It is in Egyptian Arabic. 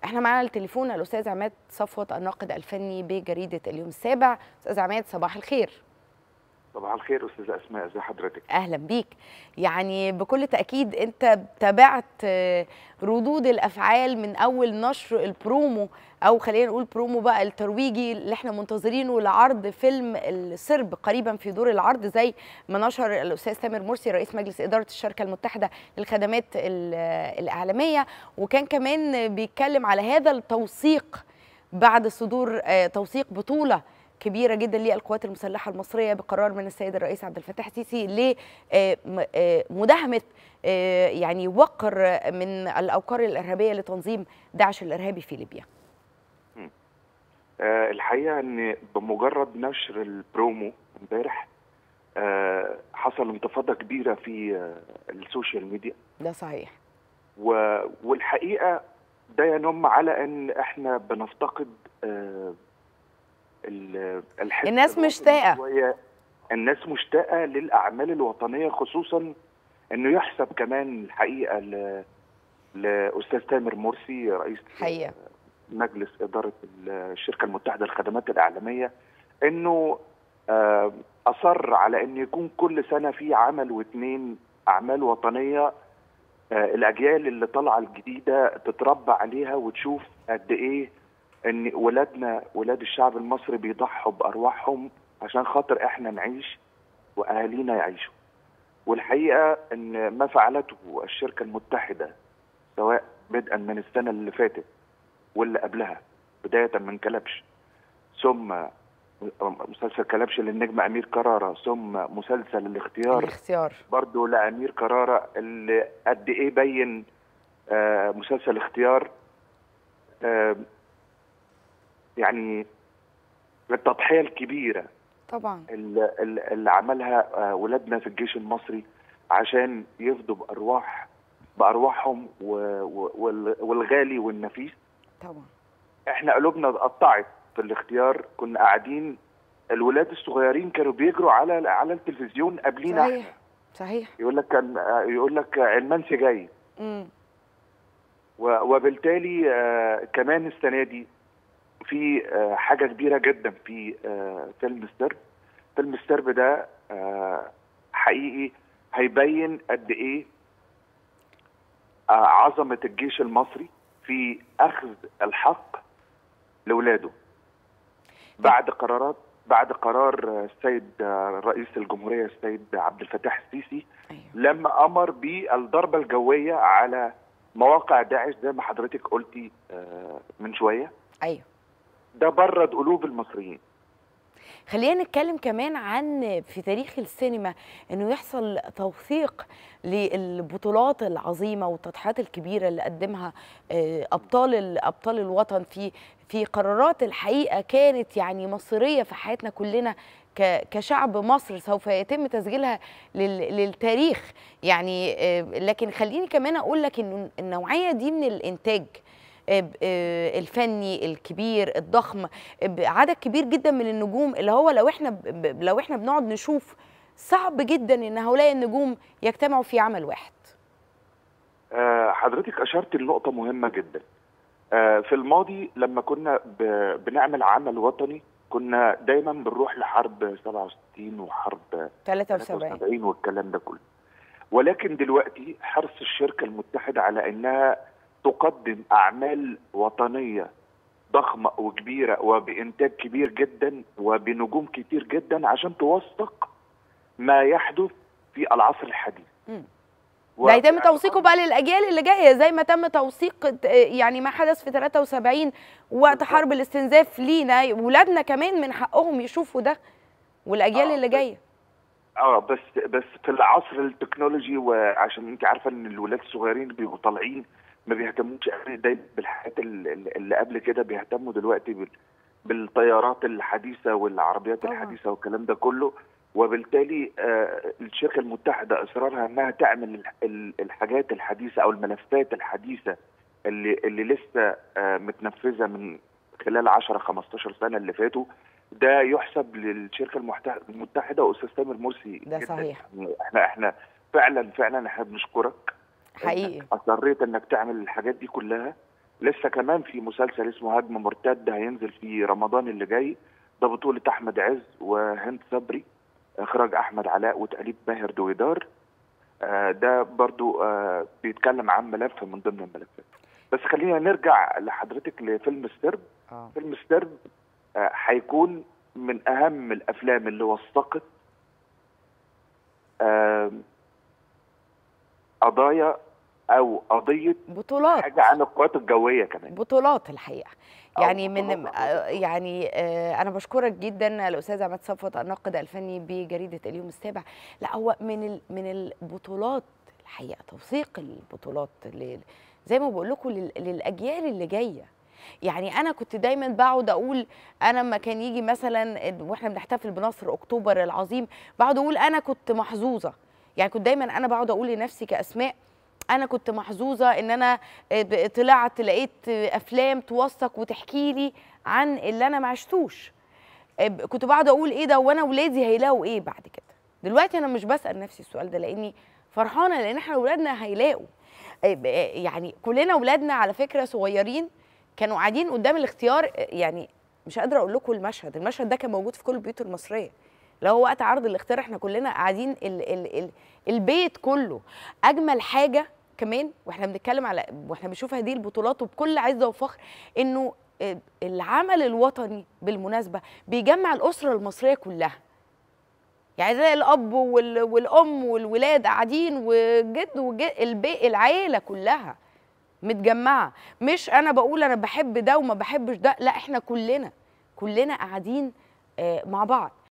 احنا معانا التليفون الاستاذ عماد صفوت الناقد الفني بجريده اليوم السابع استاذ عماد صباح الخير صباح الخير استاذه اسماء ازي حضرتك اهلا بيك يعني بكل تاكيد انت تابعت ردود الافعال من اول نشر البرومو او خلينا نقول برومو بقى الترويجي اللي احنا منتظرينه لعرض فيلم السرب قريبا في دور العرض زي ما نشر الاستاذ تامر مرسي رئيس مجلس اداره الشركه المتحده للخدمات الاعلاميه وكان كمان بيتكلم على هذا التوثيق بعد صدور توثيق بطوله كبيره جدا للقوات المسلحه المصريه بقرار من السيد الرئيس عبد الفتاح السيسي لمداهمه يعني وقر من الاوقار الارهابيه لتنظيم داعش الارهابي في ليبيا. الحقيقه ان بمجرد نشر البرومو امبارح حصل انتفاضه كبيره في السوشيال ميديا. ده صحيح. والحقيقه ده ينم على ان احنا بنفتقد الناس مشتاقه الناس مشتاقه للاعمال الوطنيه خصوصا انه يحسب كمان الحقيقه ل... لاستاذ تامر مرسي رئيس حقيقة. مجلس اداره الشركه المتحده للخدمات الاعلاميه انه اصر على ان يكون كل سنه في عمل واثنين اعمال وطنيه الاجيال اللي طالعه الجديده تتربى عليها وتشوف قد ايه ان ولادنا ولاد الشعب المصري بيضحوا بارواحهم عشان خاطر احنا نعيش واهالينا يعيشوا والحقيقه ان ما فعلته الشركه المتحده سواء بدءا من السنه اللي فاتت واللي قبلها بدايه من كلبش ثم مسلسل كلبش للنجم امير كراره ثم مسلسل الاختيار الاختيار برضه لامير كراره اللي قد ايه بين آه مسلسل الاختيار آه يعني التضحيه الكبيره طبعا اللي, اللي عملها ولادنا في الجيش المصري عشان يفدوا بارواح بارواحهم والغالي والنفيس طبعا احنا قلوبنا اتقطعت في الاختيار كنا قاعدين الولاد الصغيرين كانوا بيجروا على على التلفزيون قبلينا صحيح صحيح يقول لك كان يقول لك علمانسي جاي امم وبالتالي كمان السنه دي في حاجة كبيرة جدا في فيلم السرب فيلم السرب ده حقيقي هيبين قد ايه عظمة الجيش المصري في أخذ الحق لولاده بعد قرارات بعد قرار السيد رئيس الجمهورية السيد عبد الفتاح السيسي أيوه. لما أمر بالضربة الجوية على مواقع داعش زي ما حضرتك قلتي من شوية أيوه ده برد قلوب المصريين خلينا نتكلم كمان عن في تاريخ السينما انه يحصل توثيق للبطولات العظيمه والتضحيات الكبيره اللي قدمها ابطال ابطال الوطن في في قرارات الحقيقه كانت يعني مصيريه في حياتنا كلنا كشعب مصر سوف يتم تسجيلها للتاريخ يعني لكن خليني كمان اقول لك انه النوعيه دي من الانتاج الفني الكبير الضخم عدد كبير جدا من النجوم اللي هو لو احنا لو احنا بنقعد نشوف صعب جدا ان هؤلاء النجوم يجتمعوا في عمل واحد حضرتك اشرت لنقطه مهمه جدا في الماضي لما كنا بنعمل عمل وطني كنا دايما بنروح لحرب 67 وحرب 73 والكلام ده كله ولكن دلوقتي حرص الشركه المتحده على انها تقدم اعمال وطنيه ضخمه وكبيره وبانتاج كبير جدا وبنجوم كتير جدا عشان توثق ما يحدث في العصر الحديث. ده يتم توثيقه بقى للاجيال اللي جايه زي ما تم توثيق يعني ما حدث في 73 وقت حرب الاستنزاف لينا ولادنا كمان من حقهم يشوفوا ده والاجيال آه اللي جايه. اه بس بس في العصر التكنولوجي وعشان انت عارفه ان الولاد الصغيرين بيبقوا طالعين ما بيهتموش دايما بالحاجات اللي قبل كده بيهتموا دلوقتي بالطيارات الحديثه والعربيات طبعا. الحديثه والكلام ده كله وبالتالي آه الشركه المتحده اصرارها انها تعمل الحاجات الحديثه او الملفات الحديثه اللي اللي لسه آه متنفذه من خلال 10 15 سنه اللي فاتوا ده يحسب للشركه المتحده واستاذ تامر مرسي ده جداً. صحيح. يعني احنا احنا فعلا فعلا احنا بنشكرك حقيقي اصريت انك تعمل الحاجات دي كلها لسه كمان في مسلسل اسمه هجمه مرتده هينزل في رمضان اللي جاي ده بطوله احمد عز وهند صبري اخراج احمد علاء وتاليف باهر دويدار آه، ده برضو آه، بيتكلم عن ملف من ضمن الملفات بس خلينا نرجع لحضرتك لفيلم السرب اه فيلم السرب آه، هيكون من اهم الافلام اللي وثقت آم، قضايا او قضيه بطولات حاجه عن القوات الجويه كمان بطولات الحقيقه آه، يعني من بطولات، آه، يعني آه، انا بشكرك جدا الاستاذ عماد صفوت الناقد الفني بجريده اليوم السابع لا هو من ال- من البطولات الحقيقه توثيق البطولات لل- زي ما بقول لكم لل- للاجيال اللي جايه يعني انا كنت دايما بقعد اقول انا لما كان يجي مثلا واحنا بنحتفل بنصر اكتوبر العظيم بقعد اقول انا كنت محظوظه يعني كنت دايما انا بقعد اقول لنفسي كاسماء انا كنت محظوظه ان انا ب- طلعت لقيت افلام توثق وتحكي لي عن اللي انا ما عشتوش ب- كنت بقعد اقول ايه ده وانا ولادي هيلاقوا ايه بعد كده دلوقتي انا مش بسال نفسي السؤال ده لاني فرحانه لان احنا اولادنا هيلاقوا ب- يعني كلنا اولادنا على فكره صغيرين كانوا قاعدين قدام الاختيار يعني مش قادره اقول لكم المشهد المشهد ده كان موجود في كل البيوت المصريه اللي هو وقت عرض الاختيار احنا كلنا قاعدين ال ال ال البيت كله اجمل حاجه كمان واحنا بنتكلم على واحنا بنشوف هذه البطولات وبكل عزه وفخر انه العمل الوطني بالمناسبه بيجمع الاسره المصريه كلها يعني زي الاب وال- والام والولاد قاعدين وجد وجد البي العيله كلها متجمعه مش انا بقول انا بحب ده وما بحبش ده لا احنا كلنا كلنا قاعدين آه، مع بعض